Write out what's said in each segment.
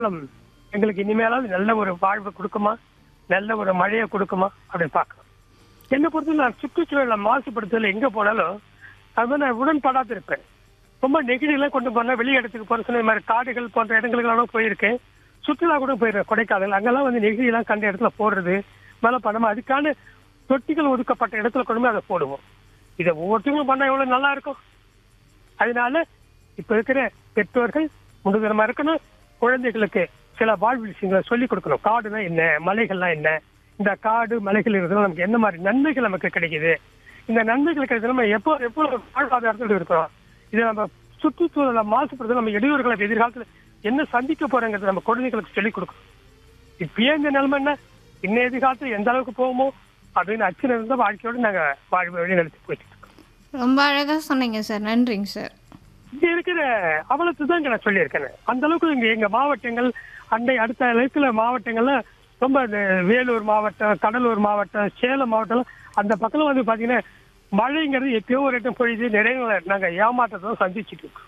காலம் எங்களுக்கு இனிமேலாவது நல்ல ஒரு வாழ்வு கொடுக்குமா நல்ல ஒரு மழையை கொடுக்குமா அப்படின்னு பார்க்கணும் என்னை பொறுத்து நான் சுற்றுச்சூழலை மாசுபடுத்துதல் எங்க போனாலும் அது மாதிரி நான் உடன்படாத இருப்பேன் ரொம்ப நெகிழிலாம் கொண்டு போனா வெளி இடத்துக்கு போற சொன்ன மாதிரி காடுகள் போன்ற இடங்களுக்கெல்லாம் போயிருக்கேன் சுற்றுலா கூட போயிருக்கேன் கொடைக்கானல் அங்கெல்லாம் வந்து நெகிழிலாம் கண்ட இடத்துல போடுறது மேல பண்ணாம அதுக்கான தொட்டிகள் ஒதுக்கப்பட்ட இடத்துல கொண்டு போய் அதை போடுவோம் இதை ஒவ்வொருத்தங்களும் பண்ணா எவ்வளவு நல்லா இருக்கும் அதனால இப்ப இருக்கிற பெற்றோர்கள் முன்னுதாரணமா இருக்கணும் குழந்தைகளுக்கு சில வாழ்வு விஷயங்களை சொல்லிக் கொடுக்கணும் காடுனா என்ன மலைகள்லாம் என்ன இந்த காடு மலைகள் இருக்கிறதுல நமக்கு என்ன மாதிரி நன்மைகள் நமக்கு கிடைக்குது இந்த நன்மைகள் கிடைக்கிறது நம்ம எப்போ எப்போ ஒரு வாழ்வாதாரத்தில் இருக்கிறோம் இதை நம்ம சுற்றுச்சூழலை மாசுபடுறது நம்ம இடையூறுகளை எதிர்காலத்துல என்ன சந்திக்க போறோங்கிறத நம்ம குழந்தைகளுக்கு சொல்லிக் கொடுக்கணும் இப்பயே இந்த நிலைமை என்ன இன்னும் எதிர்காலத்துல எந்த அளவுக்கு போகுமோ அப்படின்னு அச்சனை இருந்த வாழ்க்கையோடு நாங்க வாழ்வு வழி நடத்தி போயிட்டு இருக்கோம் ரொம்ப அழகா சொன்னீங்க சார் நன்றிங்க சார் இங்க இருக்கிற அவலத்தை தான் இங்க நான் சொல்லியிருக்கேன் அந்த அளவுக்கு இங்க எங்க மாவட்டங்கள் அண்டை அடுத்த இருக்கிற மாவட்டங்கள்ல ரொம்ப இந்த வேலூர் மாவட்டம் கடலூர் மாவட்டம் சேலம் மாவட்டம் அந்த பக்கம் வந்து பாத்தீங்கன்னா மழைங்கிறது எப்பயோ ஒரு இடம் பொழிது நிறைய நாங்க ஏமாற்றத்தை சந்திச்சுட்டு இருக்கோம்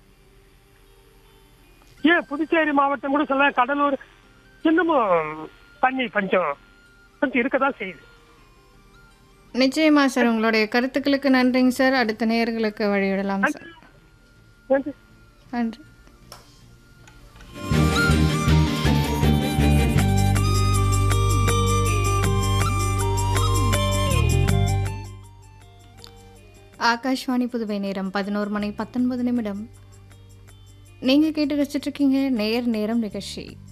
ஏன் புதுச்சேரி மாவட்டம் கூட சொல்ல கடலூர் இன்னமும் தண்ணி பஞ்சம் கொஞ்சம் இருக்கதான் செய்யுது நிச்சயமா சார் உங்களுடைய கருத்துக்களுக்கு நன்றிங்க சார் அடுத்த நேயர்களுக்கு வழிவிடலாம் சார் நன்றி நன்றி ஆகாஷ்வாணி புதுவை நேரம் பதினோரு மணி பத்தொன்பது நிமிடம் நீங்கள் கேட்டு ரசிச்சிட்டு இருக்கீங்க நேர் நேரம் நிகழ்ச்சி